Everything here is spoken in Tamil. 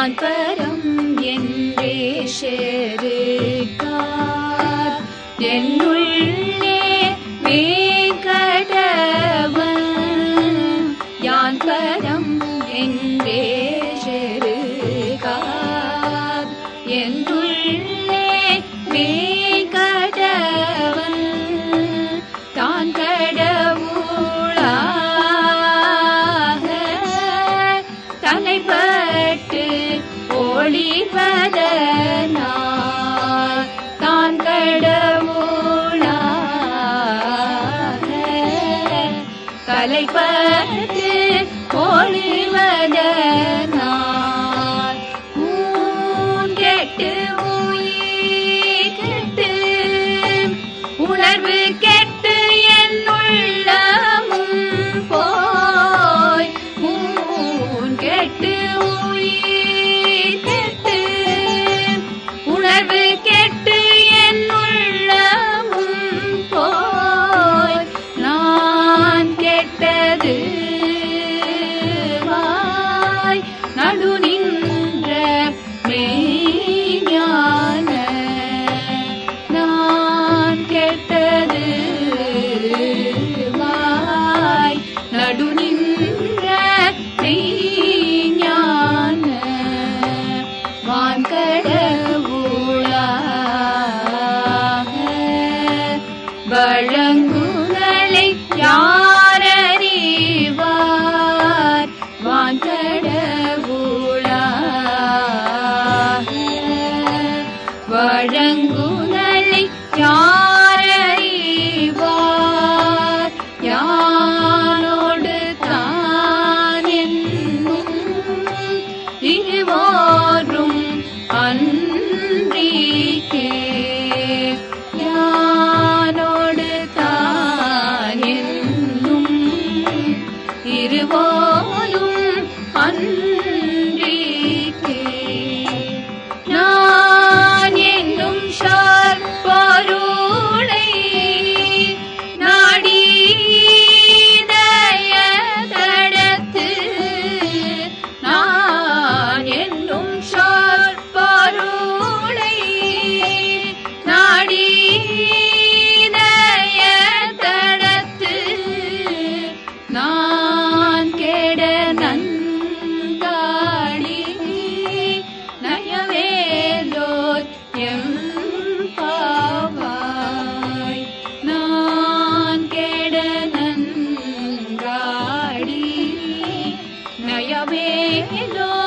யான் பரம் என்றே ஷெருக்கார் என்னுள்ளே வேங்கடவன் யான் பரம் என்றே ஷெருக்கார் என்னுள்ளே வேங்கடவன் தான் கடவுளாக தலைப்பட்டு ஒளிவதனால் தான் கடவுளாக தலைப்பட்டு ஒளிவதனால் ஊன் கெட்டு உயிர் கெட்டு உணர்வு கெட்டு என் உள்ளமும் போய் ஊன் கெட்டு உயிர் கெட்டு உணர்வு கெட்டு என் உள்ளமும் போய் நான் கெட்டது வாய் நடு நின்ற மெய்ஞான நான் கெட்டது வாய் நடு நின்ற மெய்ஞான வான்கடவுளாக வழங்குதலை யாரறிவார் வான்கடவுளாக வழங்குதலை யாரறிவார் யானோடு தான் என்னும் இருவோரும் அன்றிக்கே யானோடு தான் என்னும் இருவோரும் அன்றிக்கே நான் என்னும் ஷார் பொருளை நாடி தடத்து நான் என்னும் ஷார் பொருளை நாடி தடத்து நான் கெட நன்காடி நயவேலோர் எம் பாவாய் நான் கெட நன்காடி நயவேலோ